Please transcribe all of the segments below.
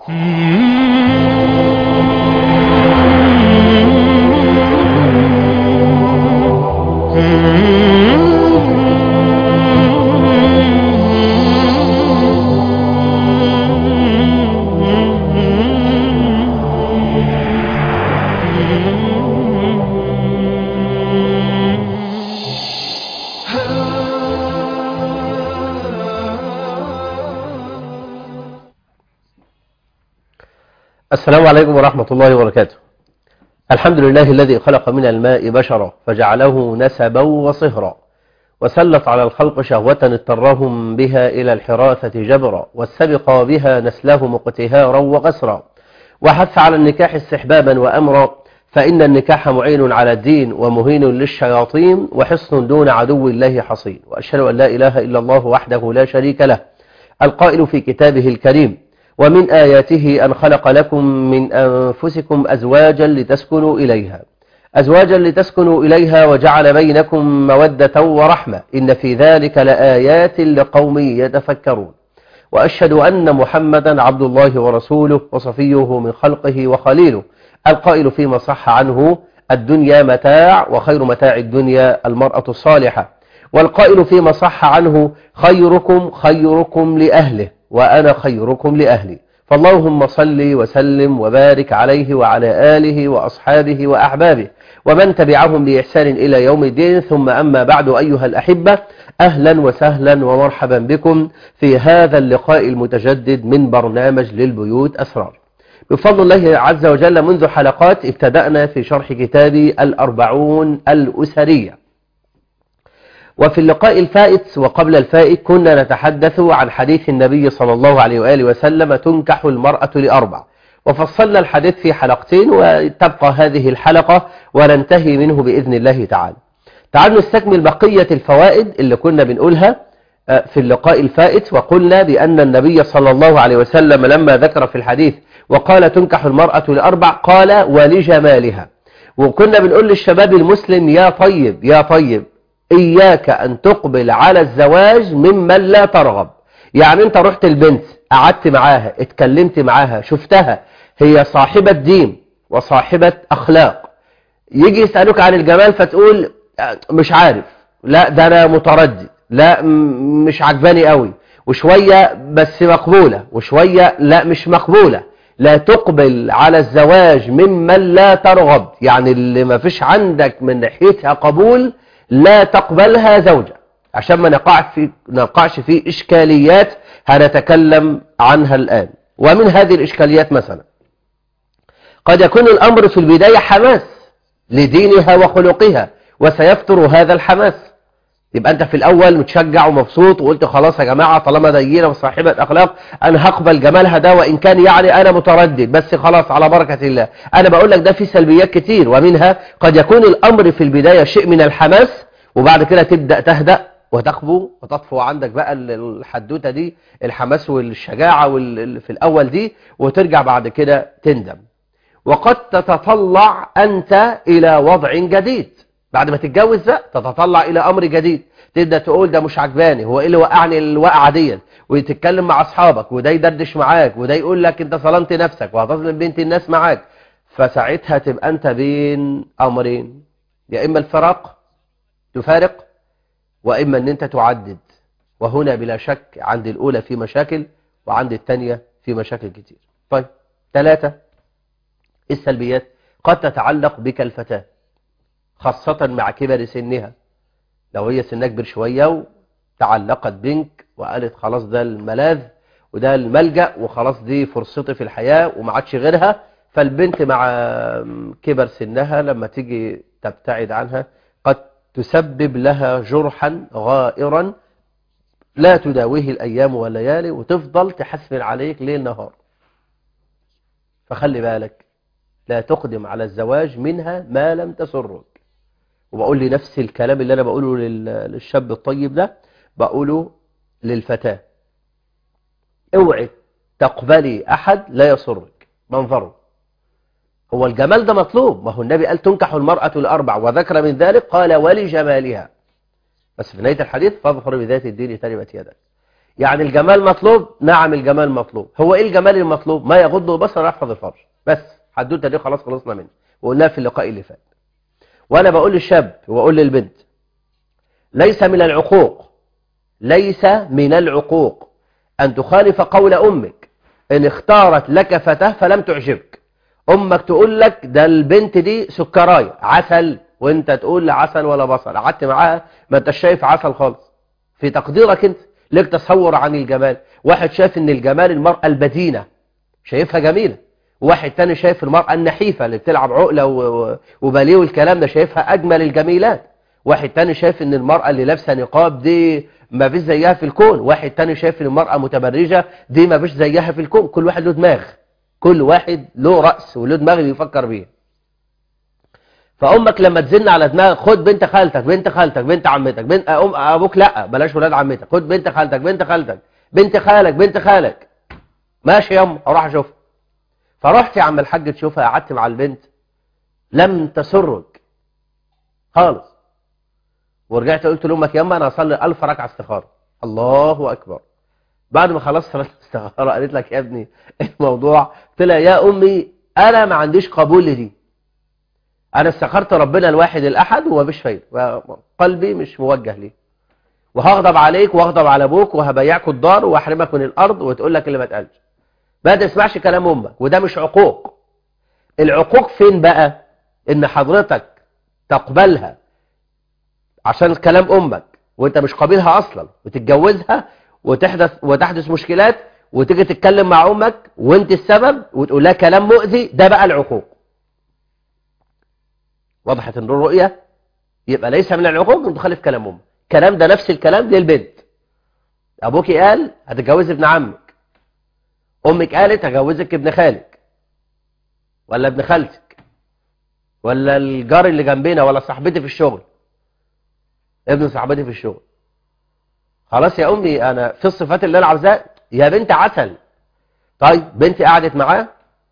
السلام عليكم ورحمة الله وبركاته الحمد لله الذي خلق من الماء بشرا فجعله نسبا وصهرا وسلط على الخلق شهوة اضطرهم بها إلى الحراثة جبرا والسبق بها نسلهم اقتهارا وغسرا وحث على النكاح استحبابا وأمرا فإن النكاح معين على الدين ومهين للشياطين وحصن دون عدو الله حصين وأشهد أن لا إله إلا الله وحده لا شريك له القائل في كتابه الكريم ومن آياته أن خلق لكم من أنفسكم أزواجا لتسكنوا إليها أزواجا لتسكنوا إليها وجعل بينكم مودة ورحمة إن في ذلك لآيات لقوم يتفكرون وأشهد أن محمدا عبد الله ورسوله وصفيه من خلقه وخليله القائل فيما صح عنه الدنيا متاع وخير متاع الدنيا المرأة الصالحة والقائل فيما صح عنه خيركم خيركم لأهله وأنا خيركم لأهلي فاللهم صل وسلم وبارك عليه وعلى آله وأصحابه وأحبابه ومن تبعهم بإحسان إلى يوم الدين ثم أما بعد أيها الأحبة أهلا وسهلا ومرحبا بكم في هذا اللقاء المتجدد من برنامج للبيوت أسرار بفضل الله عز وجل منذ حلقات ابتدأنا في شرح كتاب الأربعون الأسرية وفي اللقاء الفائت وقبل الفائت كنا نتحدث عن حديث النبي صلى الله عليه وآله وسلم تنكح المرأة لأربع وفصلنا الحديث في حلقتين وتبقى هذه الحلقة وننتهي منه بإذن الله تعالى تعالوا نستكمل بقية الفوائد اللي كنا بنقولها في اللقاء الفائت وقلنا بأن النبي صلى الله عليه وسلم لما ذكر في الحديث وقال تنكح المرأة لأربع قال ولجمالها وكنا بنقول للشباب المسلم يا طيب يا طيب إياك أن تقبل على الزواج ممن لا ترغب يعني أنت رحت البنت قعدت معاها اتكلمت معاها شفتها هي صاحبة دين وصاحبة أخلاق يجي يسألوك عن الجمال فتقول مش عارف لا ده أنا متردد لا مش عجباني قوي وشوية بس مقبولة وشوية لا مش مقبولة لا تقبل على الزواج ممن لا ترغب يعني اللي ما فيش عندك من ناحيتها قبول لا تقبلها زوجة عشان ما نقعش في نقعش في إشكاليات هنتكلم عنها الآن ومن هذه الإشكاليات مثلا قد يكون الأمر في البداية حماس لدينها وخلقها وسيفتر هذا الحماس يبقى أنت في الأول متشجع ومبسوط وقلت خلاص يا جماعة طالما دينة وصاحبة أخلاق أنا هقبل جمالها ده وإن كان يعني أنا متردد بس خلاص على بركة الله أنا بقول لك ده في سلبيات كتير ومنها قد يكون الأمر في البداية شيء من الحماس وبعد كده تبدأ تهدأ وتخبو وتطفو عندك بقى الحدوتة دي الحماس والشجاعة في الأول دي وترجع بعد كده تندم وقد تتطلع أنت إلى وضع جديد بعد ما تتجوز ده تتطلع إلى أمر جديد تبدأ تقول ده مش عجباني هو إيه اللي وقعني الوقعة دي وتتكلم مع أصحابك وده يدردش معاك وده يقول لك أنت ظلمت نفسك وهتظلم بنت الناس معاك فساعتها تبقى أنت بين أمرين يا إما الفراق تفارق وإما أن أنت تعدد وهنا بلا شك عند الأولى في مشاكل وعند الثانية في مشاكل كتير طيب ثلاثة السلبيات قد تتعلق بك الفتاة خاصة مع كبر سنها لو هي سنها كبر شوية وتعلقت بك وقالت خلاص ده الملاذ وده الملجأ وخلاص دي فرصتي في الحياة وما عادش غيرها فالبنت مع كبر سنها لما تيجي تبتعد عنها قد تسبب لها جرحا غائرا لا تداويه الأيام والليالي وتفضل تحسن عليك ليل نهار فخلي بالك لا تقدم على الزواج منها ما لم تسرك وبقول لي نفس الكلام اللي أنا بقوله للشاب الطيب ده بقوله للفتاة اوعي تقبلي أحد لا يسرك منظره هو الجمال ده مطلوب ما هو النبي قال تنكح المرأة الأربع وذكر من ذلك قال ولجمالها بس في نهاية الحديث فاظفر بذات الدين تربت يدك يعني الجمال مطلوب نعم الجمال مطلوب هو ايه الجمال المطلوب ما يغض البصر يحفظ الفرج بس حدوته دي خلاص خلصنا منها وقلناها في اللقاء اللي فات وانا بقول للشاب واقول للبنت ليس من العقوق ليس من العقوق ان تخالف قول امك ان اختارت لك فتاه فلم تعجبك امك تقول لك ده البنت دي سكرايه عسل وانت تقول لا عسل ولا بصل قعدت معاها ما انتش شايف عسل خالص في تقديرك انت ليك تصور عن الجمال واحد شايف ان الجمال المرأة البدينة شايفها جميلة واحد تاني شايف المرأة النحيفة اللي بتلعب عقلة وباليه والكلام ده شايفها أجمل الجميلات واحد تاني شايف ان المرأة اللي لابسه نقاب دي ما فيش زيها في الكون واحد تاني شايف ان المرأة متبرجة دي ما فيش زيها في الكون كل واحد له دماغ كل واحد له رأس وله دماغ بيفكر بيها فأمك لما تزن على دماغك خد بنت خالتك بنت خالتك بنت عمتك بنت أم أبوك لا بلاش ولاد عمتك خد بنت خالتك بنت خالتك بنت خالك بنت خالك ماشي يا أم أروح أشوفها فرحت يا عم الحاج تشوفها قعدت مع البنت لم تسرك خالص ورجعت قلت لأمك يا أم أنا أصلي ألف ركعة استخارة الله أكبر بعد ما خلصت صلاة الاستخارة قالت لك يا ابني الموضوع قلت لها يا أمي أنا ما عنديش قبول لدي انا استخرت ربنا الواحد الاحد ومفيش فايده قلبي مش موجه ليه وهغضب عليك واغضب على ابوك وهبيعك الدار واحرمك من الارض وتقول لك اللي ما اتقالش ما تسمعش كلام امك وده مش عقوق العقوق فين بقى ان حضرتك تقبلها عشان كلام امك وانت مش قابلها اصلا وتتجوزها وتحدث وتحدث مشكلات وتيجي تتكلم مع امك وانت السبب وتقول لها كلام مؤذي ده بقى العقوق وضحت الرؤية يبقى ليس من العقوق ان تخالف كلام امك الكلام ده نفس الكلام للبنت ابوك قال هتتجوز ابن عمك امك قالت هجوزك ابن خالك ولا ابن خالتك ولا الجار اللي جنبنا ولا صاحبتي في الشغل ابن صاحبتي في الشغل خلاص يا امي انا في الصفات اللي انا عاوزاها يا بنت عسل طيب بنتي قعدت معاه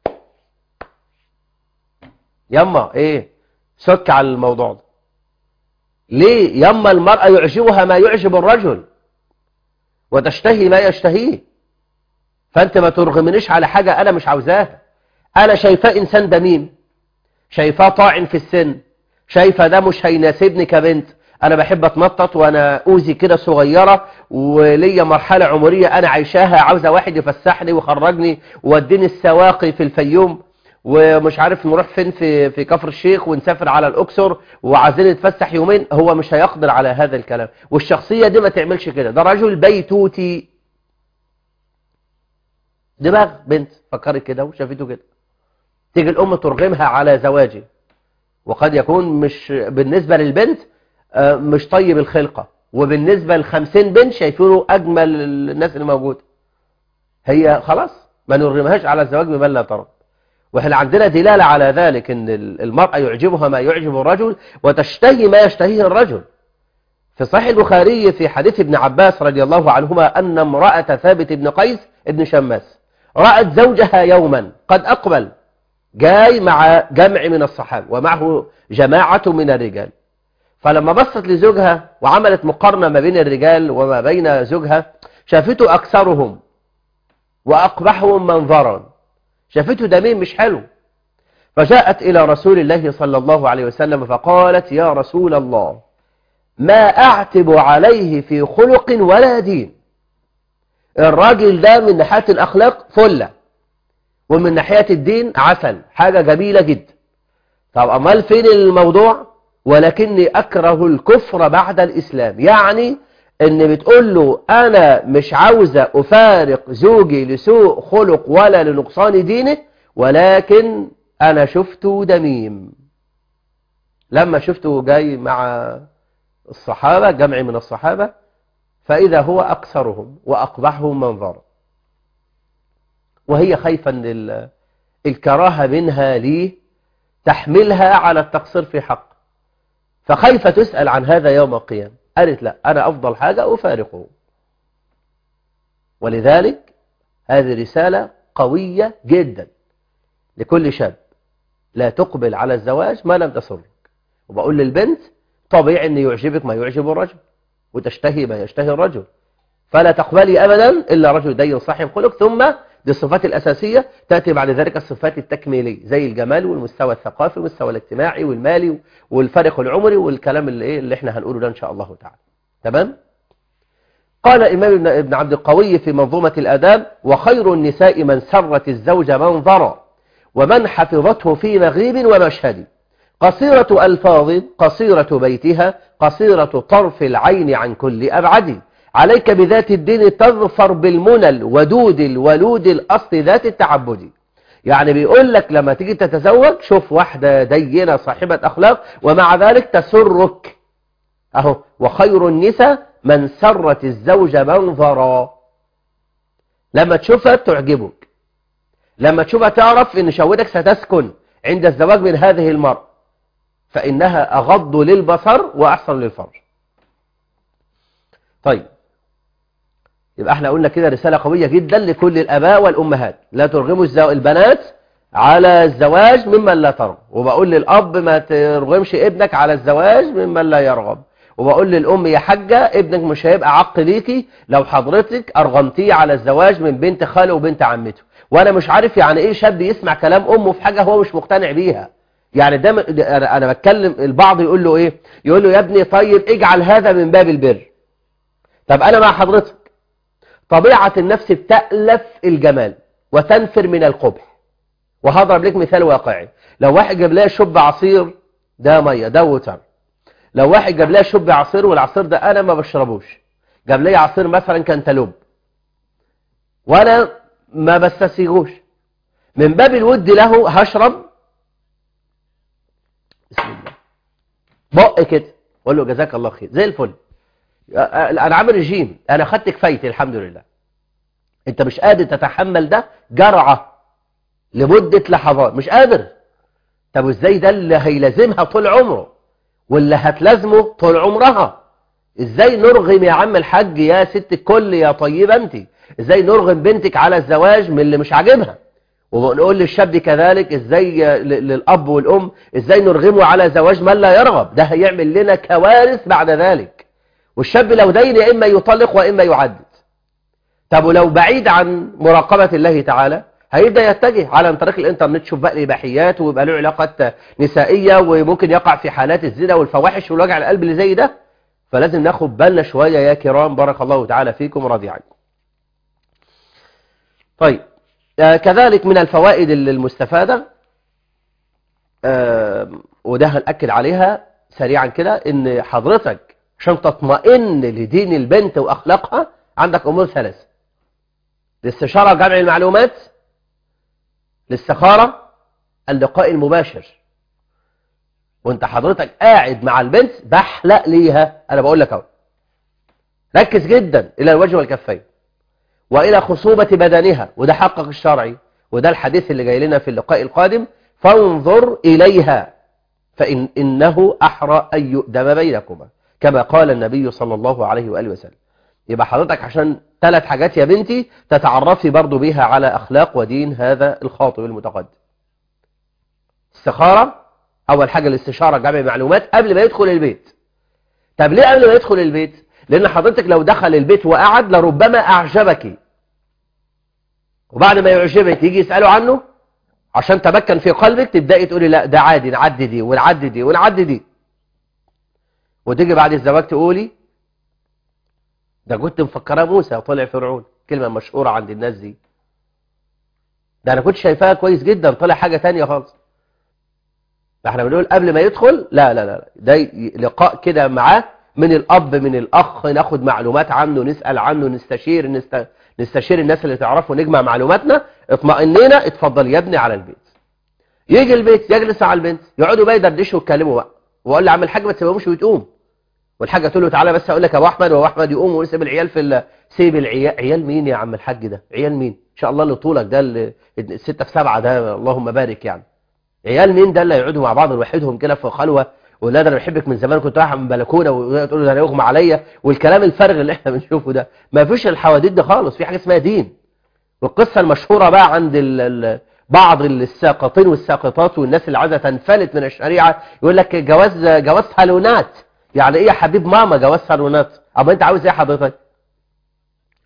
يما ايه سك على الموضوع ده ليه يما المرأة يعجبها ما يعجب الرجل وتشتهي ما يشتهيه فانت ما ترغمنيش على حاجة انا مش عاوزاها انا شايفاه انسان دميم شايفاه طاعن في السن شايفه ده مش هيناسبني كبنت انا بحب اتنطط وانا اوزي كده صغيرة وليا مرحلة عمرية انا عايشاها عاوزة واحد يفسحني ويخرجني ووديني السواقي في الفيوم ومش عارف نروح فين في في كفر الشيخ ونسافر على الاقصر وعايزين نتفسح يومين هو مش هيقدر على هذا الكلام والشخصيه دي ما تعملش كده ده رجل بيتوتي دماغ بنت فكرت كده وشافته كده تيجي الام ترغمها على زواجه وقد يكون مش بالنسبه للبنت مش طيب الخلقه وبالنسبه للخمسين بنت شايفينه اجمل الناس اللي موجوده هي خلاص ما نرغمهاش على الزواج بمن لا ترى واحنا عندنا دلالة على ذلك ان المرأة يعجبها ما يعجب الرجل وتشتهي ما يشتهيه الرجل في صحيح البخاري في حديث ابن عباس رضي الله عنهما أن امرأة ثابت بن قيس ابن شماس رأت زوجها يوما قد أقبل جاي مع جمع من الصحابة ومعه جماعة من الرجال فلما بصت لزوجها وعملت مقارنة ما بين الرجال وما بين زوجها شافته أكثرهم وأقبحهم منظرا شافته دمين مش حلو فجاءت إلى رسول الله صلى الله عليه وسلم فقالت يا رسول الله ما أعتب عليه في خلق ولا دين الراجل ده من ناحية الأخلاق فلة ومن ناحية الدين عسل حاجة جميلة جدا طب أمال فين الموضوع ولكني أكره الكفر بعد الإسلام يعني ان بتقول له انا مش عاوزة افارق زوجي لسوء خلق ولا لنقصان دينه ولكن انا شفته دميم لما شفته جاي مع الصحابة جمع من الصحابة فاذا هو اكثرهم واقبحهم منظرا وهي خايفة ان الكراهة منها ليه تحملها على التقصير في حق فخايفة تسأل عن هذا يوم القيامة قالت لا أنا أفضل حاجة أفارقه ولذلك هذه رسالة قوية جدا لكل شاب لا تقبل على الزواج ما لم تسرك وبقول للبنت طبيعي أن يعجبك ما يعجب الرجل وتشتهي ما يشتهي الرجل فلا تقبلي أبدا إلا رجل دين صاحب خلق ثم دي الصفات الأساسية تأتي بعد ذلك الصفات التكميلية زي الجمال والمستوى الثقافي والمستوى الاجتماعي والمالي والفرق العمري والكلام اللي, إيه اللي احنا هنقوله ده إن شاء الله تعالى تمام قال إمام ابن عبد القوي في منظومة الآداب وخير النساء من سرت الزوج منظرا ومن حفظته في مغيب ومشهد قصيرة ألفاظ قصيرة بيتها قصيرة طرف العين عن كل أبعد عليك بذات الدين تظفر بالمنى الودود الولود الأصل ذات التعبد يعني بيقول لك لما تيجي تتزوج شوف واحدة دينة صاحبة أخلاق ومع ذلك تسرك أهو وخير النساء من سرت الزوج منظرا لما تشوفها تعجبك لما تشوفها تعرف ان شهوتك ستسكن عند الزواج من هذه المرأة فإنها أغض للبصر وأحسن للفرج طيب يبقى احنا قلنا كده رسالة قوية جدا لكل الأباء والأمهات لا ترغموا البنات على الزواج ممن لا ترغب وبقول للأب ما ترغمش ابنك على الزواج ممن لا يرغب وبقول للأم يا حاجة ابنك مش هيبقى عق ليكي لو حضرتك أرغمتيه على الزواج من بنت خاله وبنت عمته وأنا مش عارف يعني إيه شاب يسمع كلام أمه في حاجة هو مش مقتنع بيها يعني ده أنا أنا بتكلم البعض يقول له إيه يقول له يا ابني طيب اجعل هذا من باب البر طب أنا مع حضرتك طبيعة النفس بتألف الجمال وتنفر من القبح وهضرب لك مثال واقعي لو واحد جاب لها شب عصير ده ميه ده وتر لو واحد جاب لها شب عصير والعصير ده انا ما بشربوش جاب لي عصير مثلا كانتالوب وانا ما بستسيغوش من باب الود له هشرب بسم الله بق كده اقول له جزاك الله خير زي الفل انا عامل رجيم انا خدت كفايتي الحمد لله انت مش قادر تتحمل ده جرعه لمده لحظات مش قادر طب ازاي ده اللي هيلازمها طول عمره واللي هتلازمه طول عمرها ازاي نرغم يا عم الحاج يا ست الكل يا طيبة انت ازاي نرغم بنتك على الزواج من اللي مش عاجبها ونقول للشاب كذلك ازاي للاب والام ازاي نرغمه على زواج من لا يرغب ده هيعمل لنا كوارث بعد ذلك والشاب لو دين يا اما يطلق واما يعدد طب ولو بعيد عن مراقبة الله تعالى هيبدأ يتجه على طريق الانترنت شوف بقى الإباحيات ويبقى له علاقات نسائية وممكن يقع في حالات الزنا والفواحش والوجع القلب اللي زي ده فلازم ناخد بالنا شوية يا كرام بارك الله تعالى فيكم ورضي عنكم طيب آه كذلك من الفوائد المستفادة آه وده هنأكد عليها سريعا كده ان حضرتك عشان تطمئن لدين البنت وأخلاقها عندك أمور ثلاثة الاستشارة جمع المعلومات الاستخارة اللقاء المباشر وانت حضرتك قاعد مع البنت بحلق ليها انا بقول لك اهو ركز جدا الى الوجه والكفين والى خصوبة بدنها وده حقق الشرعي وده الحديث اللي جاي لنا في اللقاء القادم فانظر اليها فإن إنه أحرى أن يؤدم بينكما كما قال النبي صلى الله عليه وآله وسلم يبقى حضرتك عشان ثلاث حاجات يا بنتي تتعرفي برضو بيها على أخلاق ودين هذا الخاطب المتقدم استخارة أول حاجة الاستشارة جمع معلومات قبل ما يدخل البيت طب ليه قبل ما يدخل البيت لأن حضرتك لو دخل البيت وقعد لربما أعجبك وبعد ما يعجبك يجي يسأله عنه عشان تمكن في قلبك تبدأي تقولي لا ده عادي نعدي دي ونعدي دي ونعدي دي وتيجي بعد الزواج تقولي ده كنت مفكراه موسى طلع فرعون كلمة مشهورة عند الناس دي ده أنا كنت شايفاها كويس جدا طلع حاجة تانية خالص احنا بنقول قبل ما يدخل لا لا لا ده لقاء كده معاه من الأب من الأخ ناخد معلومات عنه نسأل عنه نستشير نست... نستشير الناس اللي تعرفه نجمع معلوماتنا اطمئنينا اتفضل يا ابني على البيت يجي البيت يجلس على البنت يقعدوا بقى يدردشوا ويتكلموا بقى وقال لي عم الحاج ما تسيبهمش وتقوم والحاجه تقول له تعالى بس اقول لك يا ابو احمد وابو احمد يقوم ويسيب العيال في ال... سيب العيال عيال مين يا عم الحاج ده عيال مين ان شاء الله اللي طولك ده اللي الستة في سبعة ده اللهم بارك يعني عيال مين ده اللي يقعدوا مع بعض لوحدهم كده في خلوه ولا ده انا بحبك من زمان كنت رايح من بلكونه وتقول له ده انا يغمى عليا والكلام الفارغ اللي احنا بنشوفه ده ما فيش الحواديت دي خالص في حاجه اسمها دين والقصه المشهوره بقى عند ال ال بعض الساقطين والساقطات والناس اللي عايزه تنفلت من الشريعه يقول لك جواز جواز صالونات يعني ايه يا حبيب ماما جواز صالونات اما انت عاوز ايه حضرتك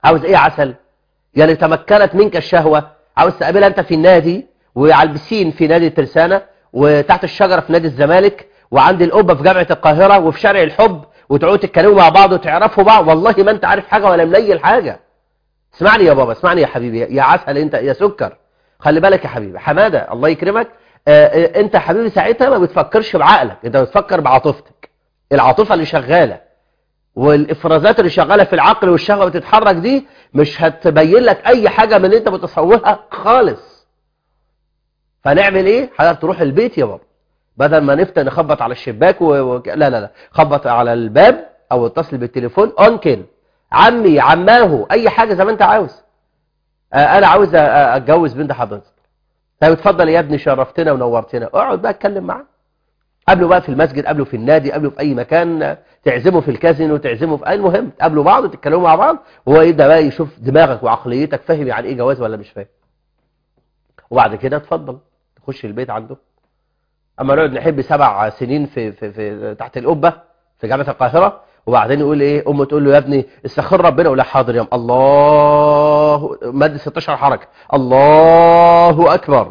عاوز ايه عسل يعني تمكنت منك الشهوة عاوز تقابلها انت في النادي وعلى البسين في نادي الترسانة وتحت الشجرة في نادي الزمالك وعند القبة في جامعة القاهرة وفي شارع الحب وتقعدوا تتكلموا مع بعض وتعرفوا بعض والله ما انت عارف حاجة ولا مليل حاجة اسمعني يا بابا اسمعني يا حبيبي يا عسل انت يا سكر خلي بالك يا حبيبي حمادة الله يكرمك اه اه انت حبيبي ساعتها ما بتفكرش بعقلك انت بتفكر بعاطفتك العاطفة اللي شغالة والافرازات اللي شغالة في العقل والشهوة بتتحرك دي مش هتبين لك اي حاجة من اللي انت بتصورها خالص فنعمل ايه حضرتك تروح البيت يا بابا بدل ما نفتح نخبط على الشباك و... و... لا لا لا خبط على الباب او اتصل بالتليفون انكل عمي عماه اي حاجة زي ما انت عاوز آه انا عاوز اتجوز بنت حضرتك طيب اتفضل يا ابني شرفتنا ونورتنا اقعد بقى اتكلم معاه قابله بقى في المسجد قابله في النادي قابله في اي مكان تعزمه في الكازينو تعزمه في اي المهم تقابلوا بعض وتتكلموا مع بعض وهو يبدا بقى يشوف دماغك وعقليتك فاهم يعني ايه جواز ولا مش فاهم وبعد كده اتفضل تخش البيت عنده اما نقعد نحب سبع سنين في, في, في تحت القبه في جامعه القاهره وبعدين يقول ايه امه تقول له يا ابني استخر ربنا يقول لها حاضر يا ام الله مد 16 حركه الله اكبر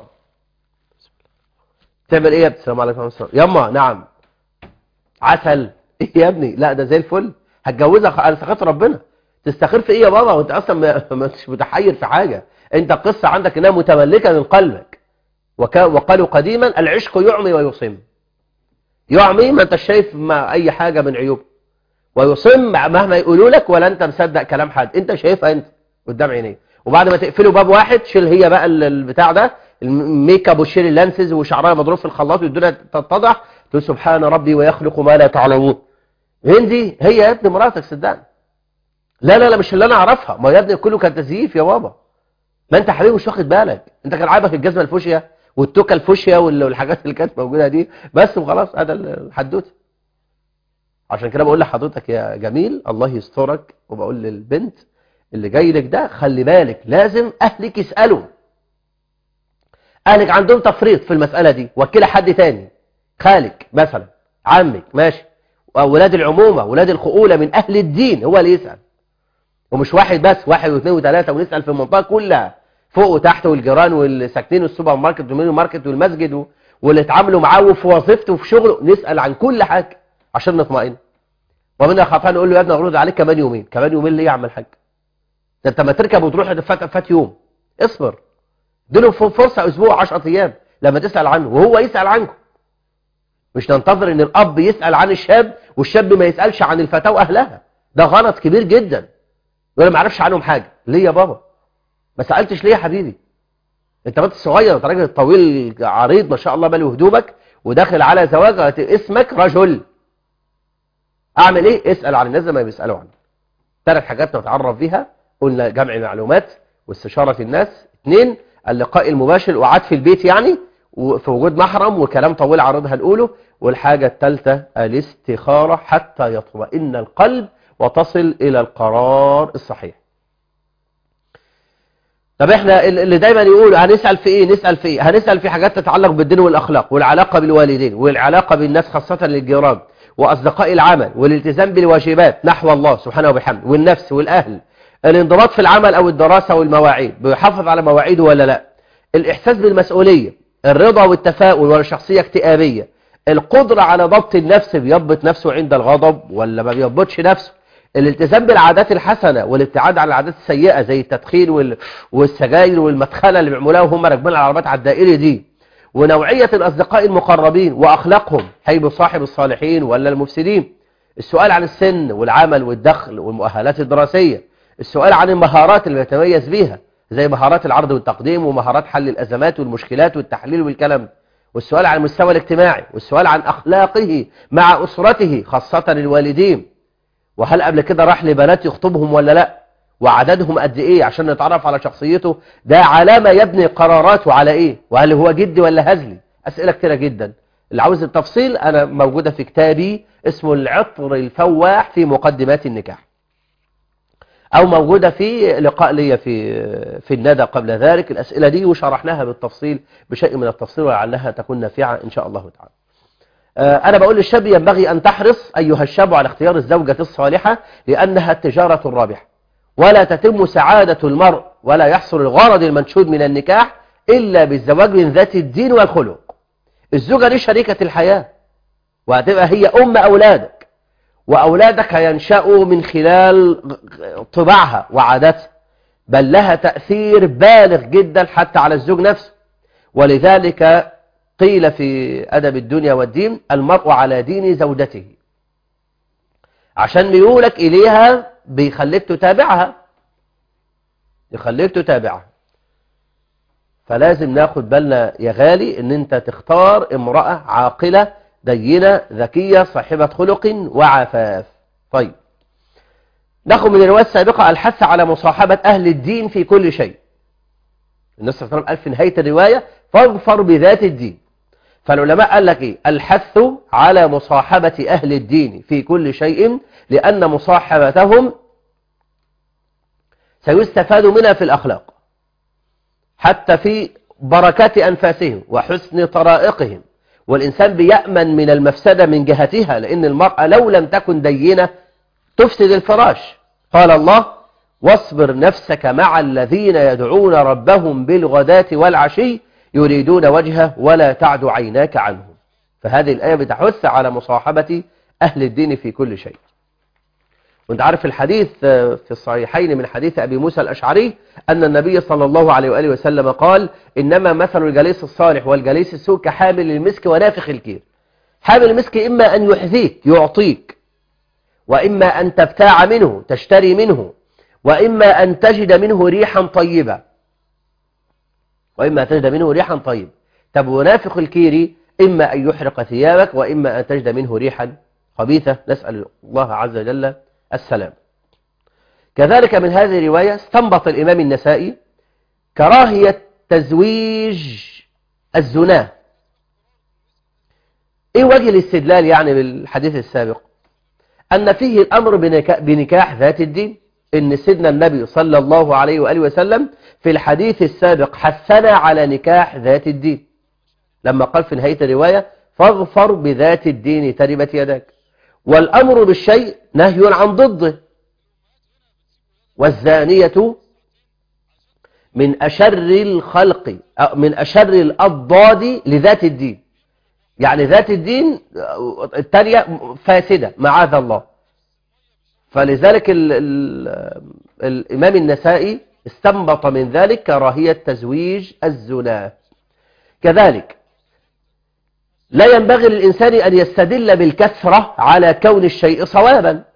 تعمل ايه يا ابني السلام عليكم ورحمه الله يما نعم عسل ايه يا ابني لا ده زي الفل هتجوزك على سخط ربنا تستخير في ايه يا بابا وانت اصلا مش متحير في حاجه انت القصه عندك انها متملكه من قلبك وقالوا قديما العشق يعمي ويصم يعمي ما انت شايف ما اي حاجه من عيوبه ويصم مهما يقولوا لك ولا انت مصدق كلام حد انت شايفها انت قدام عينيك وبعد ما تقفلوا باب واحد شيل هي بقى البتاع ده الميك اب وشيل اللانسز وشعرها مضروب في الخلاط والدنيا تتضح تقول سبحان ربي ويخلق ما لا تعلمون هندي هي يا ابني مراتك صدقني لا لا لا مش اللي انا اعرفها ما يا ابني كله كان تزييف يا بابا ما انت حبيبي مش واخد بالك انت كان عاجبك الجزمه الفوشيا والتوكه الفوشيا والحاجات اللي كانت موجوده دي بس وخلاص هذا الحدوته عشان كده بقول لحضرتك يا جميل الله يسترك وبقول للبنت اللي جاي لك ده خلي بالك لازم اهلك يسالوا اهلك عندهم تفريط في المساله دي وكيل حد تاني خالك مثلا عمك ماشي ولاد العمومه ولاد الخؤوله من اهل الدين هو اللي يسال ومش واحد بس واحد واثنين وثلاثه ونسال في المنطقه كلها فوق وتحت والجيران واللي ساكنين السوبر ماركت والميني ماركت والمسجد واللي اتعاملوا معاه وفي وظيفته وفي شغله نسال عن كل حاجه عشان نطمئن ومنها خطأ نقول له يا ابني اغرض عليك كمان يومين كمان يومين ليه يا عم الحاج ده انت ما تركب وتروح فات فات يوم اصبر اديله فرصه اسبوع 10 ايام لما تسال عنه وهو يسال عنكم مش ننتظر ان الاب يسال عن الشاب والشاب ما يسالش عن الفتاه واهلها ده غلط كبير جدا ولا ما عرفش عنهم حاجه ليه يا بابا ما سالتش ليه يا حبيبي انت بنت صغير انت راجل طويل عريض ما شاء الله بالي هدومك وداخل على زواج اسمك رجل اعمل ايه اسال عن الناس زي ما بيسالوا عنه ثلاث حاجات نتعرف بيها قلنا جمع معلومات واستشاره الناس اثنين اللقاء المباشر وقعد في البيت يعني وفي وجود محرم وكلام طويل عرض هنقوله والحاجة الثالثة الاستخارة حتى يطمئن القلب وتصل إلى القرار الصحيح طب احنا اللي دايما يقول هنسأل في ايه نسأل في ايه هنسأل في حاجات تتعلق بالدين والأخلاق والعلاقة بالوالدين والعلاقة بالناس خاصة للجيران وأصدقاء العمل والالتزام بالواجبات نحو الله سبحانه وبحمده والنفس والأهل الانضباط في العمل أو الدراسة والمواعيد بيحافظ على مواعيده ولا لا الإحساس بالمسؤولية الرضا والتفاؤل ولا شخصية اكتئابية القدرة على ضبط النفس بيضبط نفسه عند الغضب ولا ما بيضبطش نفسه الالتزام بالعادات الحسنة والابتعاد عن العادات السيئة زي التدخين وال... والسجاير والمدخنة اللي بيعملوها وهم راكبين العربات على الدائري دي ونوعية الأصدقاء المقربين وأخلاقهم هيبقوا صاحب الصالحين ولا المفسدين السؤال عن السن والعمل والدخل والمؤهلات الدراسية السؤال عن المهارات اللي بيتميز بيها زي مهارات العرض والتقديم ومهارات حل الأزمات والمشكلات والتحليل والكلام والسؤال عن المستوى الاجتماعي والسؤال عن أخلاقه مع أسرته خاصة الوالدين وهل قبل كده راح لبنات يخطبهم ولا لا وعددهم قد ايه عشان نتعرف على شخصيته ده علامة يبني قراراته على ايه وهل هو جدي ولا هزلي أسئلة كتيرة جدا اللي عاوز التفصيل أنا موجودة في كتابي اسمه العطر الفواح في مقدمات النكاح أو موجودة في لقاء لي في في الندى قبل ذلك الأسئلة دي وشرحناها بالتفصيل بشيء من التفصيل ولعلها تكون نافعة إن شاء الله تعالى أنا بقول للشاب ينبغي أن تحرص أيها الشاب على اختيار الزوجة الصالحة لأنها التجارة الرابحة ولا تتم سعادة المرء ولا يحصل الغرض المنشود من النكاح إلا بالزواج من ذات الدين والخلق الزوجة دي شريكة الحياة وهتبقى هي أم أولادك وأولادك ينشأوا من خلال طباعها وعاداتها بل لها تأثير بالغ جدا حتى على الزوج نفسه ولذلك قيل في أدب الدنيا والدين المرء على دين زوجته عشان ميولك إليها بيخليك تتابعها يخليك تتابعها فلازم ناخد بالنا يا غالي ان انت تختار امرأة عاقلة دينة ذكية صاحبة خلق وعفاف طيب ناخد من الرواية السابقة الحث على مصاحبة أهل الدين في كل شيء النبي صلى الله عليه وسلم قال في نهاية الرواية فاظفر بذات الدين فالعلماء قال لك ايه الحث على مصاحبة أهل الدين في كل شيء لأن مصاحبتهم سيستفاد منها في الأخلاق حتى في بركات أنفاسهم وحسن طرائقهم والإنسان بيأمن من المفسدة من جهتها لأن المرأة لو لم تكن دينة تفسد الفراش قال الله واصبر نفسك مع الذين يدعون ربهم بالغداة والعشي يريدون وجهه ولا تعد عيناك عنهم فهذه الآية بتحث على مصاحبة أهل الدين في كل شيء وانت عارف الحديث في الصحيحين من حديث أبي موسى الأشعري أن النبي صلى الله عليه وآله وسلم قال إنما مثل الجليس الصالح والجليس السوء كحامل المسك ونافخ الكير حامل المسك إما أن يحذيك يعطيك وإما أن تبتاع منه تشتري منه وإما أن تجد منه ريحا طيبة وإما أن تجد منه ريحا طيب طب ونافخ الكير إما أن يحرق ثيابك وإما أن تجد منه ريحا خبيثة نسأل الله عز وجل السلام كذلك من هذه الرواية استنبط الإمام النسائي كراهية تزويج الزنا إيه وجه الاستدلال يعني بالحديث السابق أن فيه الأمر بنكاح ذات الدين إن سيدنا النبي صلى الله عليه وآله وسلم في الحديث السابق حثنا على نكاح ذات الدين لما قال في نهاية الرواية فاغفر بذات الدين تربت يدك والأمر بالشيء نهي عن ضده والزانية من أشر الخلق من أشر الأضداد لذات الدين يعني ذات الدين التانية فاسدة معاذ الله فلذلك ال ال الإمام النسائي استنبط من ذلك كراهية تزويج الزنا كذلك لا ينبغي للإنسان أن يستدل بالكثرة على كون الشيء صوابا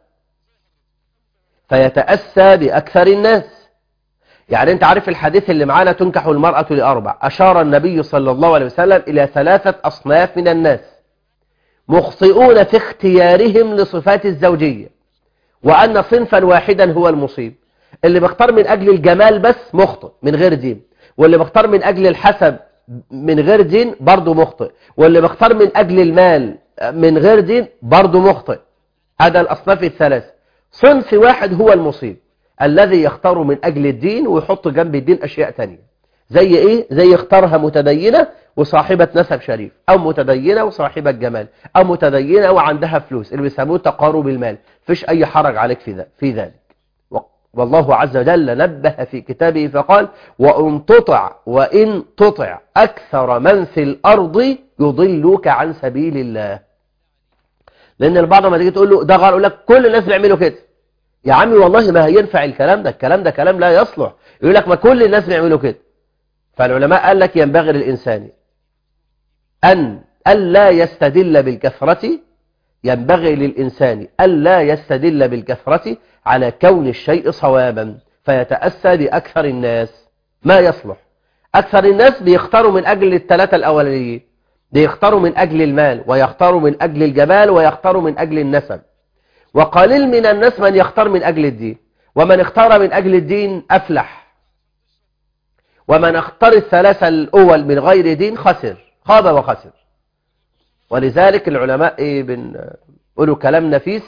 فيتأسى بأكثر الناس يعني أنت عارف الحديث اللي معانا تنكح المرأة لأربع أشار النبي صلى الله عليه وسلم إلى ثلاثة أصناف من الناس مخطئون في اختيارهم لصفات الزوجية وأن صنفا واحدا هو المصيب اللي بيختار من أجل الجمال بس مخطئ من غير دين واللي بيختار من أجل الحسب من غير دين برضه مخطئ واللي بيختار من أجل المال من غير دين برضه مخطئ هذا الأصناف الثلاث صنف واحد هو المصيب الذي يختار من أجل الدين ويحط جنب الدين أشياء تانية زي إيه؟ زي اختارها متدينة وصاحبة نسب شريف أو متدينة وصاحبة جمال أو متدينة وعندها فلوس اللي بيسموه تقارب المال فيش أي حرج عليك في, في ذلك والله عز وجل نبه في كتابه فقال وإن تطع وإن تطع أكثر من في الأرض يضلوك عن سبيل الله لأن البعض ما تيجي تقول له ده غير يقول لك كل الناس بيعملوا كده يا عمي والله ما هينفع الكلام ده الكلام ده كلام لا يصلح يقول لك ما كل الناس بيعملوا كده فالعلماء قال لك ينبغي للإنسان أن ألا يستدل بالكثرة ينبغي للإنسان ألا يستدل بالكثرة على كون الشيء صوابا فيتأسى بأكثر الناس ما يصلح أكثر الناس بيختاروا من أجل الثلاثة الأولانيين بيختاروا من أجل المال ويختاروا من أجل الجمال ويختاروا من أجل النسب وقليل من الناس من يختار من أجل الدين ومن اختار من أجل الدين أفلح ومن اختار الثلاثة الأول من غير دين خسر خاب وخسر ولذلك العلماء إيه بنقولوا كلام نفيس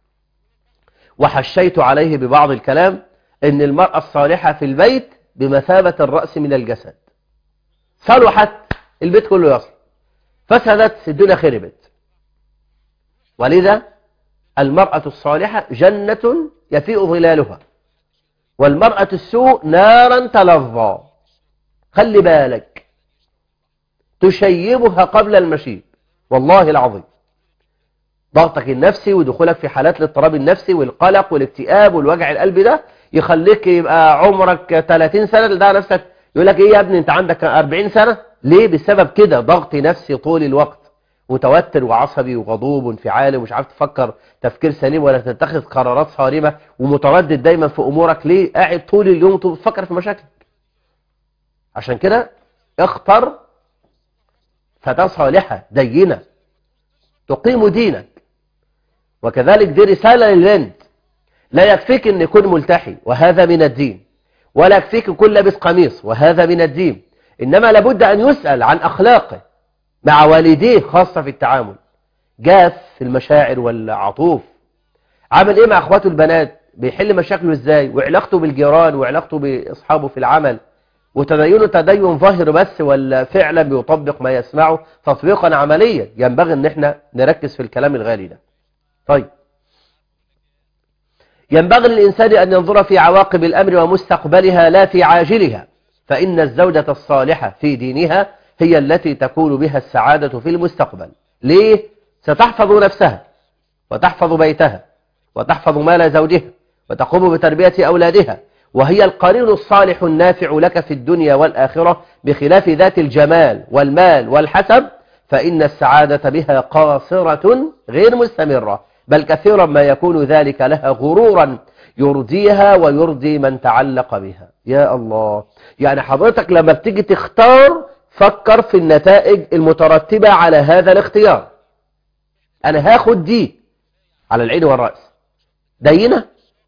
وحشيت عليه ببعض الكلام ان المرأة الصالحة في البيت بمثابة الرأس من الجسد صلحت البيت كله يصل فسدت الدنيا خربت ولذا المرأة الصالحة جنة يفيء ظلالها والمرأة السوء نارا تلظى خلي بالك تشيبها قبل المشيب والله العظيم ضغطك النفسي ودخولك في حالات الاضطراب النفسي والقلق والاكتئاب والوجع القلب ده يخليك يبقى عمرك 30 سنة ده نفسك يقول لك ايه يا ابني انت عندك 40 سنة ليه بسبب كده ضغط نفسي طول الوقت متوتر وعصبي وغضوب وانفعالي ومش عارف تفكر تفكير سليم ولا تتخذ قرارات صارمة ومتردد دايما في امورك ليه قاعد طول اليوم تفكر في مشاكلك عشان كده اختر فتاة صالحة دينة تقيم دينك وكذلك دي رسالة للبنت لا يكفيك ان يكون ملتحي وهذا من الدين ولا يكفيك يكون لابس قميص وهذا من الدين إنما لابد أن يسأل عن أخلاقه مع والديه خاصة في التعامل جاف في المشاعر والعطوف عمل إيه مع أخواته البنات بيحل مشاكله إزاي وعلاقته بالجيران وعلاقته بأصحابه في العمل وتدينه تدين ظاهر بس ولا فعلا بيطبق ما يسمعه تطبيقا عمليا ينبغي ان احنا نركز في الكلام الغالي ده طيب ينبغي للإنسان أن ينظر في عواقب الأمر ومستقبلها لا في عاجلها فإن الزوجة الصالحة في دينها هي التي تكون بها السعادة في المستقبل ليه؟ ستحفظ نفسها وتحفظ بيتها وتحفظ مال زوجها وتقوم بتربية أولادها وهي القرين الصالح النافع لك في الدنيا والآخرة بخلاف ذات الجمال والمال والحسب فإن السعادة بها قاصرة غير مستمرة بل كثيرا ما يكون ذلك لها غرورا يرضيها ويرضي من تعلق بها يا الله يعني حضرتك لما بتيجي تختار فكر في النتائج المترتبة على هذا الاختيار أنا هاخد دي على العين والرأس دينة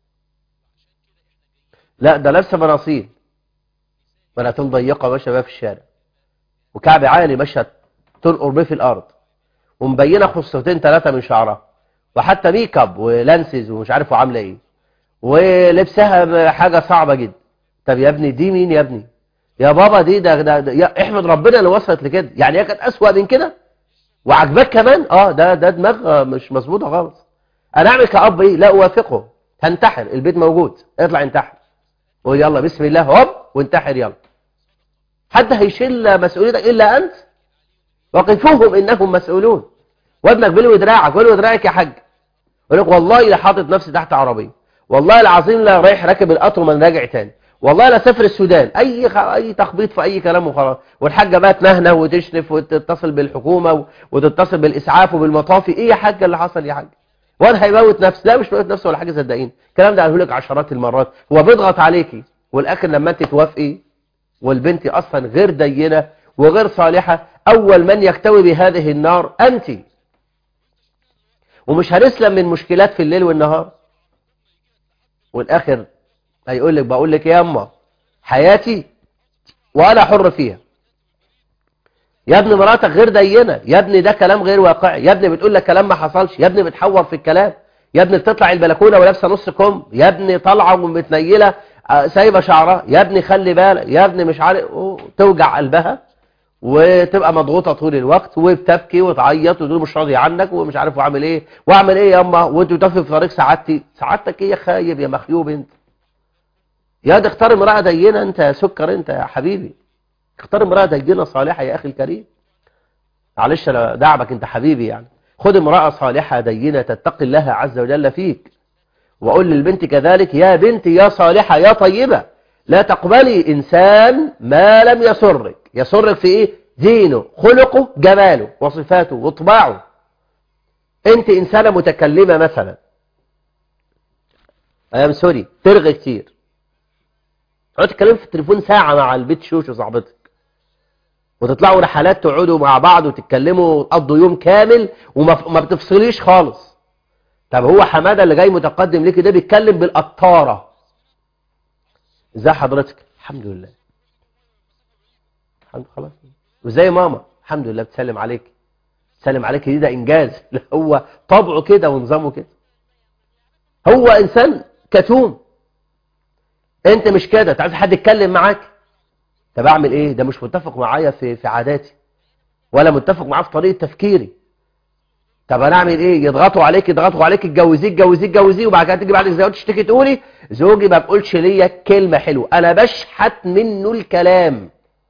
لا ده لابسه مناصيل مناطيل ضيقة ماشية بها في الشارع وكعب عالي ماشية تنقر بيه في الأرض ومبينة خصوتين ثلاثة من شعرها وحتى ميك اب ولانسز ومش عارف عامله ايه ولبسها حاجة صعبة جدا طب يا ابني دي مين يا ابني يا بابا دي ده, ده, ده يا احمد ربنا اللي وصلت لكده يعني هي كانت اسوأ من كده وعجبك كمان اه ده ده دماغ مش مظبوطه خالص انا اعمل كأب ايه لا اوافقه هنتحر البيت موجود اطلع انتحر قول يلا بسم الله هوب وانتحر يلا حد هيشيل مسؤوليتك الا انت وقفوهم انهم مسؤولون وابنك بلوي دراعك بلوي دراعك يا حاج يقول لك والله لا حاطط نفسي تحت عربيه والله العظيم لا رايح راكب القطر وما راجع تاني والله لا سافر السودان اي خ... اي تخبيط في اي كلام وخلاص والحاجه بقى تنهنه وتشرف وتتصل بالحكومه وتتصل بالاسعاف وبالمطافي ايه يا حاجه اللي حصل يا حاج وانا هيموت نفسه لا مش موت نفسه ولا حاجه صدقيني الكلام ده قاله لك عشرات المرات هو بيضغط عليكي والاخر لما انت توافقي والبنت اصلا غير دينه وغير صالحه اول من يكتوي بهذه النار انت ومش هنسلم من مشكلات في الليل والنهار والاخر هيقول لك بقول لك يا اما حياتي وانا حر فيها يا ابني مراتك غير دينه يا ابني ده كلام غير واقعي يا ابني بتقول لك كلام ما حصلش يا ابني بتحور في الكلام يا ابني بتطلع البلكونه ولابسه نص كم يا ابني طالعه ومتنيله سايبه شعرها يا ابني خلي بالك يا ابني مش عارف توجع قلبها وتبقى مضغوطه طول الوقت وبتبكي وتعيط وتقول مش راضي عنك ومش عارف اعمل ايه واعمل ايه ياما وانت بتقفي في طريق سعادتي سعادتك ايه يا خايب يا مخيوب انت يا ده اختار امراه دينه انت يا سكر انت يا حبيبي اختار امراه دينه صالحه يا اخي الكريم معلش انا دعبك انت حبيبي يعني خد امراه صالحه دينه تتقي الله عز وجل فيك واقول للبنت كذلك يا بنتي يا صالحه يا طيبه لا تقبلي انسان ما لم يسرك يسرك في ايه دينه خلقه جماله وصفاته وطباعه انت انسانة متكلمة مثلا ايام سوري ترغي كتير تقعد تتكلم في التليفون ساعة مع البيت شوش وصاحبتك وتطلعوا رحلات تقعدوا مع بعض وتتكلموا تقضوا يوم كامل وما بتفصليش خالص طب هو حمادة اللي جاي متقدم ليكي ده بيتكلم بالقطارة ازاي حضرتك الحمد لله الحمد خلاص وزي ماما الحمد لله بتسلم عليك تسلم عليك دي ده انجاز هو طبعه كده ونظامه كده هو انسان كتوم انت مش كده انت عايز حد يتكلم معاك طب اعمل ايه ده مش متفق معايا في في عاداتي ولا متفق معاه في طريقه تفكيري طب انا اعمل ايه يضغطوا عليك يضغطوا عليك اتجوزيه اتجوزيه اتجوزيه وبعد كده تيجي بعد الزواج تشتكي تقولي زوجي ما بقولش ليا كلمه حلوه انا بشحت منه الكلام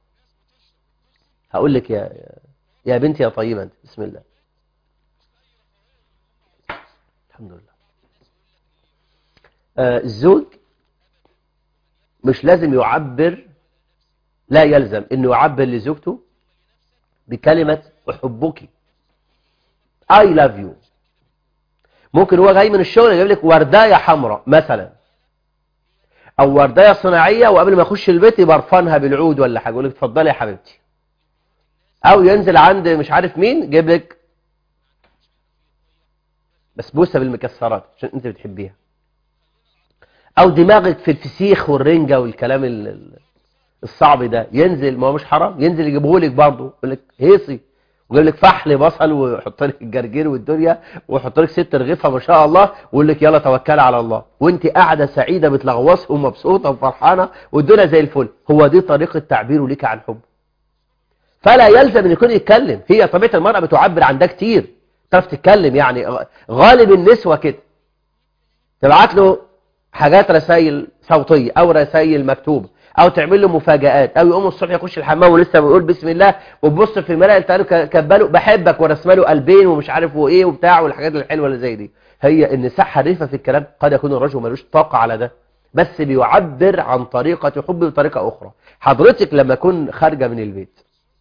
هقول لك يا يا بنتي يا طيبه انت بسم الله الحمد لله آه الزوج مش لازم يعبر لا يلزم انه يعبر لزوجته بكلمة احبك I love you ممكن هو جاي من الشغل يجيب لك ورداية حمراء مثلا او ورداية صناعية وقبل ما يخش البيت يبرفنها بالعود ولا حاجة يقول لك اتفضلي يا حبيبتي او ينزل عند مش عارف مين يجيب لك بسبوسة بالمكسرات عشان انت بتحبيها او دماغك في الفسيخ والرنجة والكلام الصعب ده ينزل ما هو مش حرام ينزل يجيبه لك برضه يقول لك هيصي ويجيب لك فحل بصل ويحط لك الجرجير والدنيا ويحط لك ست رغيفه ما شاء الله ويقول لك يلا توكلي على الله وانت قاعده سعيده بتلغوصه ومبسوطه وفرحانه والدنيا زي الفل هو دي طريقه تعبيره ليك عن حب فلا يلزم ان يكون يتكلم هي طبيعه المراه بتعبر عن ده كتير تعرف تتكلم يعني غالب النسوه كده تبعت له حاجات رسائل صوتيه او رسائل مكتوبه او تعمل له مفاجآت او يقوم الصبح يخش الحمام ولسه بيقول بسم الله وتبص في المرايه تلاقي كبله بحبك ورسمه له قلبين ومش عارف وايه وبتاع والحاجات الحلوه اللي زي دي هي النساء حريفه في الكلام قد يكون الرجل ملوش طاقه على ده بس بيعبر عن طريقه حب بطريقه اخرى حضرتك لما تكون خارجه من البيت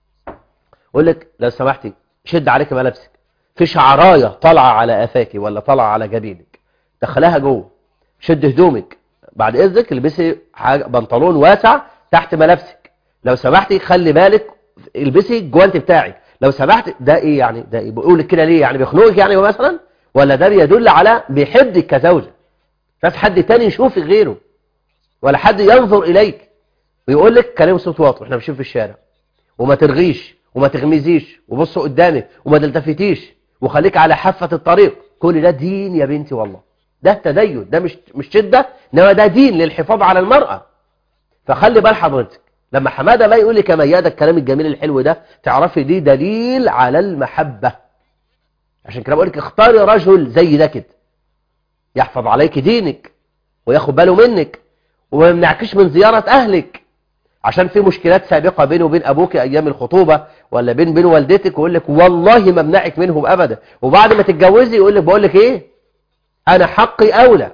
اقول لك لو سمحتي شد عليك ملابسك في شعرايه طالعه على قفاكي ولا طالعه على جبينك دخلها جوه شد هدومك بعد اذنك البسي حاجه بنطلون واسع تحت ملابسك لو سمحتي خلي بالك البسي الجوانت بتاعك لو سمحت ده ايه يعني ده إيه؟ بيقول لك كده ليه يعني بيخنقك يعني مثلا ولا ده بيدل على بيحبك كزوجه بس حد تاني يشوفك غيره ولا حد ينظر اليك ويقول لك كلام صوت واطي احنا ماشيين في الشارع وما ترغيش وما تغمزيش وبص قدامك وما تلتفتيش وخليك على حافه الطريق كل ده دين يا بنتي والله ده تدين ده مش مش شده انما ده دين للحفاظ على المرأة فخلي بال حضرتك لما حمادة ما يقول لك يا ميادة الكلام الجميل الحلو ده تعرفي دي دليل على المحبة عشان كده بقول لك اختاري رجل زي ده كده يحفظ عليك دينك وياخد باله منك وما يمنعكش من زيارة أهلك عشان في مشكلات سابقة بينه وبين أبوك أيام الخطوبة ولا بين بين والدتك ويقول لك والله ما منعك منهم أبدا وبعد ما تتجوزي يقول لك بقول لك إيه أنا حقي أولى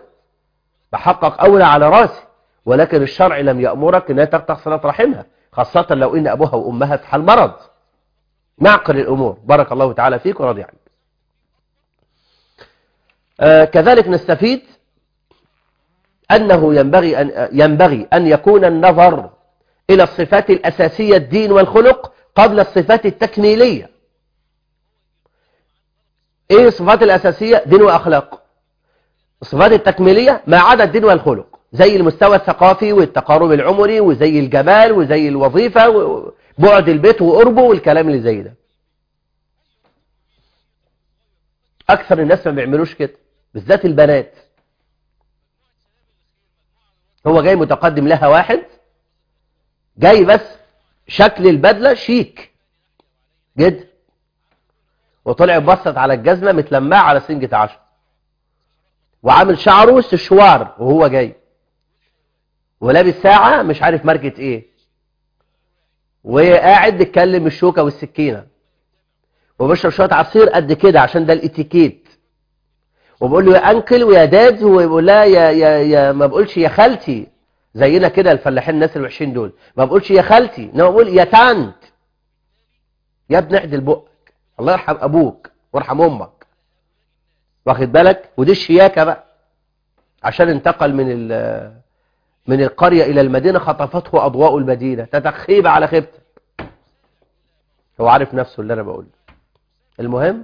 بحقق أولى على راسي ولكن الشرع لم يأمرك أنها تقطع صلاة رحمها خاصة لو إن أبوها وأمها في حال مرض معقل الأمور بارك الله تعالى فيك ورضي عنك آه كذلك نستفيد أنه ينبغي أن, ينبغي أن يكون النظر إلى الصفات الأساسية الدين والخلق قبل الصفات التكميلية إيه الصفات الأساسية دين وأخلاق الصفات التكميلية ما عدا الدين والخلق زي المستوى الثقافي والتقارب العمري وزي الجمال وزي الوظيفة وبعد البيت وقربه والكلام اللي زي ده أكثر الناس ما بيعملوش كده بالذات البنات هو جاي متقدم لها واحد جاي بس شكل البدلة شيك جدا وطلع بصت على الجزمة متلمعة على سنجة عشر وعامل شعره سشوار وهو جاي ولابس ساعة مش عارف ماركة ايه وقاعد بيتكلم الشوكة والسكينة وبشرب شوية عصير قد كده عشان ده الاتيكيت وبقول له يا انكل ويا داد ويقول لها يا يا يا ما بقولش يا خالتي زينا كده الفلاحين الناس الوحشين دول ما بقولش يا خالتي انما بقول يا تانت يا ابن اعدل بقك الله يرحم ابوك وارحم امك واخد بالك ودي الشياكة بقى عشان انتقل من من القرية إلى المدينة خطفته أضواء المدينة تتخيب على خيبتك هو عارف نفسه اللي أنا بقوله المهم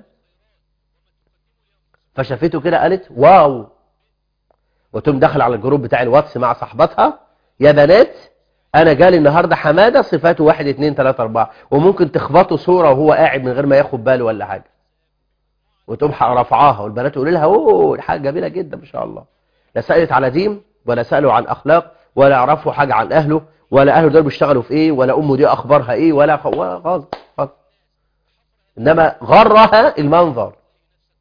فشافته كده قالت واو وتم دخل على الجروب بتاع الواتس مع صاحبتها يا بنات أنا جالي النهاردة حمادة صفاته واحد اتنين تلاتة أربعة وممكن تخبطوا صورة وهو قاعد من غير ما ياخد باله ولا حاجة وتقوم رفعاها والبنات يقولوا لها اوه حاجه جميله جدا ما شاء الله لا سالت على دين ولا سالوا عن اخلاق ولا يعرفوا حاجه عن اهله ولا اهله دول بيشتغلوا في ايه ولا امه دي اخبارها ايه ولا خالص خالص انما غرها المنظر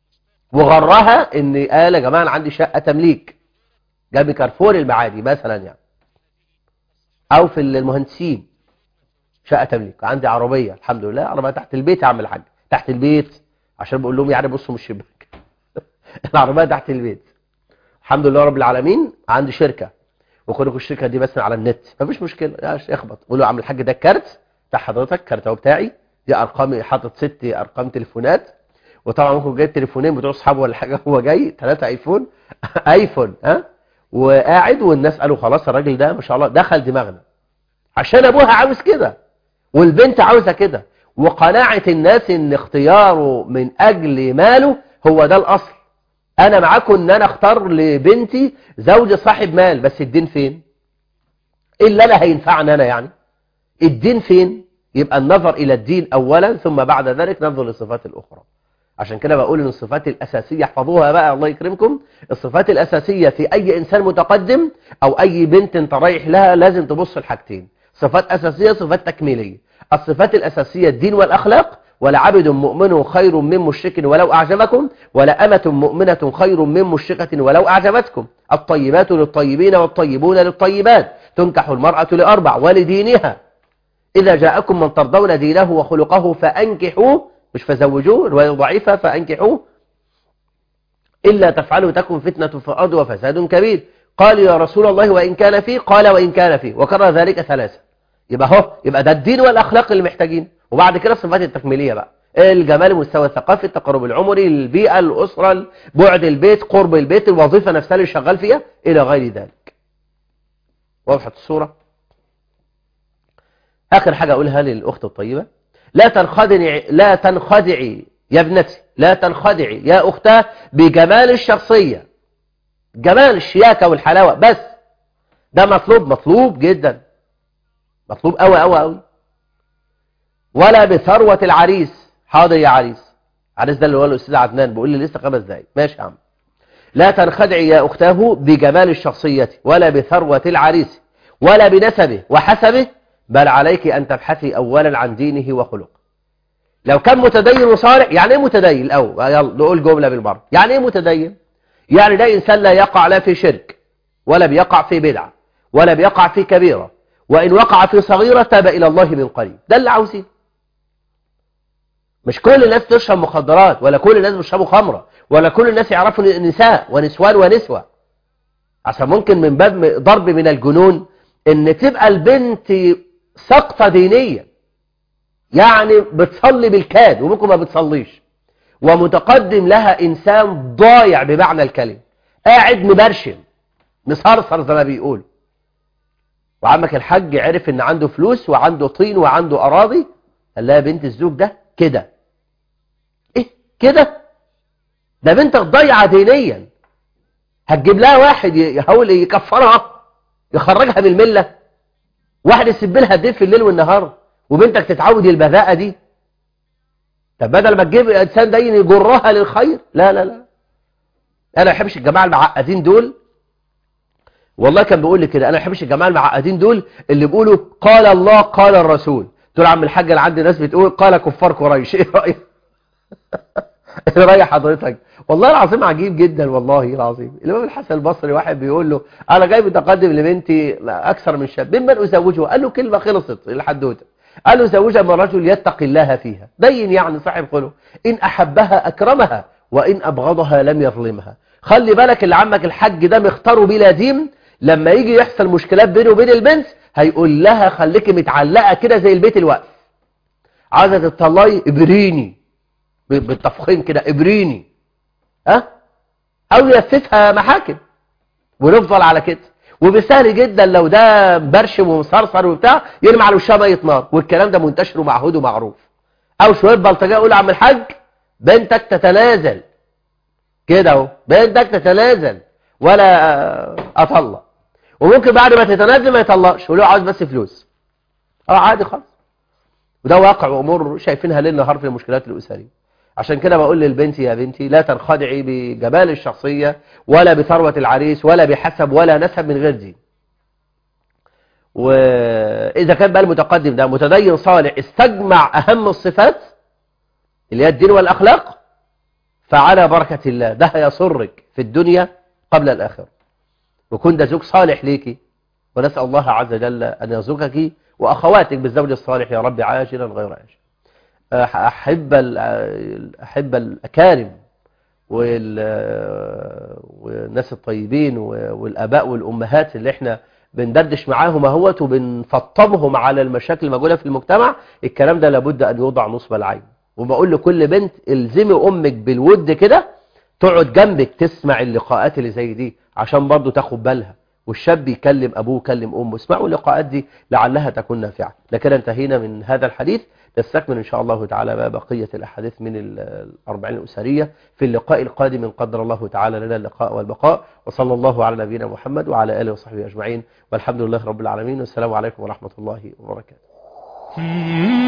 وغرها ان قال يا جماعه انا عندي شقه تمليك جنب كارفور المعادي مثلا يعني او في المهندسين شقه تمليك عندي عربيه الحمد لله عربيه تحت البيت يا عم الحاج تحت البيت عشان بقول لهم يعني بصوا من الشباك العربيه تحت البيت الحمد لله رب العالمين عندي شركه وكونكم الشركه دي مثلا على النت مفيش مشكله يا اخبط قول له يا عم الحاج ده الكارت بتاع حضرتك كارت اهو بتاعي دي ارقام حاطط ست ارقام تليفونات وطبعا ممكن جايب تليفونين بتوع اصحابه ولا حاجه هو جاي ثلاثه ايفون ايفون ها وقاعد والناس قالوا خلاص الراجل ده ما شاء الله دخل دماغنا عشان ابوها عاوز كده والبنت عاوزه كده وقناعه الناس ان اختياره من اجل ماله هو ده الاصل انا معاكم ان انا اختار لبنتي زوج صاحب مال بس الدين فين الا انا هينفعني انا يعني الدين فين يبقى النظر الى الدين اولا ثم بعد ذلك ننظر للصفات الاخرى عشان كده بقول ان الصفات الاساسيه احفظوها بقى الله يكرمكم الصفات الاساسيه في اي انسان متقدم او اي بنت انت رايح لها لازم تبص لحاجتين صفات اساسيه صفات تكميليه الصفات الاساسيه الدين والاخلاق ولعبد مؤمن خير من مشرك ولو أعجبكم ولا أمة مؤمنة خير من مشركة ولو أعجبتكم الطيبات للطيبين والطيبون للطيبات تنكح المرأة لأربع ولدينها إذا جاءكم من ترضون دينه وخلقه فأنكحوه مش فزوجوه الرواية ضعيفة فأنكحوه إلا تفعلوا تكن فتنة في الأرض وفساد كبير قال يا رسول الله وإن كان فيه قال وإن كان فيه وكرر ذلك ثلاثة يبقى هو يبقى ده الدين والأخلاق اللي محتاجين وبعد كده الصفات التكميلية بقى الجمال المستوى الثقافي التقرب العمري البيئة الأسرة بعد البيت قرب البيت الوظيفة نفسها اللي شغال فيها إلى غير ذلك وضحت الصورة آخر حاجة أقولها للأخت الطيبة لا تنخدعي لا تنخدعي يا ابنتي لا تنخدعي يا أختاه بجمال الشخصية جمال الشياكة والحلاوة بس ده مطلوب مطلوب جدا مطلوب قوي قوي قوي ولا بثروة العريس حاضر يا عريس عريس ده اللي هو الأستاذ عدنان بيقول لي لسه خمس دقايق ماشي يا عم لا تنخدعي يا أختاه بجمال الشخصية ولا بثروة العريس ولا بنسبه وحسبه بل عليك أن تبحثي أولا عن دينه وخلقه لو كان متدين وصالح يعني ايه متدين الأول يلا نقول جملة بالمرة يعني ايه متدين يعني ده إنسان لا يقع لا في شرك ولا بيقع في بدعة ولا بيقع في كبيرة وإن وقع في صغيرة تاب إلى الله من قريب ده اللي عاوزين مش كل الناس تشرب مخدرات ولا كل الناس بيشربوا خمرة ولا كل الناس يعرفوا نساء ونسوان ونسوة عشان ممكن من باب ضرب من الجنون ان تبقى البنت سقطة دينية يعني بتصلي بالكاد وممكن ما بتصليش ومتقدم لها إنسان ضايع بمعنى الكلمة قاعد مبرشم مصرصر زي ما بيقول وعمك الحاج عرف ان عنده فلوس وعنده طين وعنده أراضي قال لها بنت الزوج ده كده ايه كده ده بنتك ضايعة دينيا هتجيب لها واحد يحاول يكفرها يخرجها من المله واحد يسيب لها الدين في الليل والنهار وبنتك تتعود البذاءة دي طب بدل ما تجيب انسان دين يجرها للخير لا لا لا انا ما بحبش الجماعه المعقدين دول والله كان بيقول لي كده انا ما بحبش الجماعه المعقدين دول اللي بيقولوا قال الله قال الرسول تقول عم الحاج اللي عندي ناس بتقول قال كفار قريش ايه رايك ايه راي حضرتك والله العظيم عجيب جدا والله العظيم الامام الحسن البصري واحد بيقول له انا جاي متقدم لبنتي اكثر من شاب ممن ازوجها قال له كلمه خلصت الحدوته قال له زوجها من رجل يتقي الله فيها بين يعني صاحب خلق ان احبها اكرمها وان ابغضها لم يظلمها خلي بالك اللي عمك الحج ده مختاره بلا دين لما يجي يحصل مشكلات بينه وبين البنت هيقول لها خليكي متعلقه كده زي البيت الوقف عايزه تطلعي ابريني بالتفخيم كده ابريني ها او يلففها محاكم ونفضل على كده وبسهل جدا لو ده برشم ومصرصر وبتاع يرمي على وشها ميه نار والكلام ده منتشر ومعهود ومعروف او شويه بلطجيه يقول عم الحاج بنتك تتنازل كده اهو بنتك تتنازل ولا اطلق وممكن بعد ما تتنازل ما يطلقش يقول له عاوز بس فلوس اه عادي خالص وده واقع وامور شايفينها ليل نهار في المشكلات الاسريه عشان كده بقول للبنت يا بنتي لا تنخدعي بجمال الشخصية ولا بثروة العريس ولا بحسب ولا نسب من غير دين وإذا كان بقى المتقدم ده متدين صالح استجمع أهم الصفات اللي هي الدين والأخلاق فعلى بركة الله ده هيسرك في الدنيا قبل الآخرة وكن ده زوج صالح ليكي ونسأل الله عز وجل أن يرزقك وأخواتك بالزوج الصالح يا رب عاجلا غير عاجل أحب أحب الأكارم والناس الطيبين والآباء والأمهات اللي احنا بندردش معاهم اهوت وبنفطمهم على المشاكل الموجودة في المجتمع الكلام ده لابد أن يوضع نصب العين وبقول لكل بنت الزمي أمك بالود كده تقعد جنبك تسمع اللقاءات اللي زي دي عشان برضو تاخد بالها والشاب يكلم أبوه يكلم أمه اسمعوا اللقاءات دي لعلها تكون نافعة لكن انتهينا من هذا الحديث نستكمل إن شاء الله تعالى ما بقية الأحاديث من الأربعين الأسرية في اللقاء القادم إن قدر الله تعالى لنا اللقاء والبقاء وصلى الله على نبينا محمد وعلى آله وصحبه أجمعين والحمد لله رب العالمين والسلام عليكم ورحمة الله وبركاته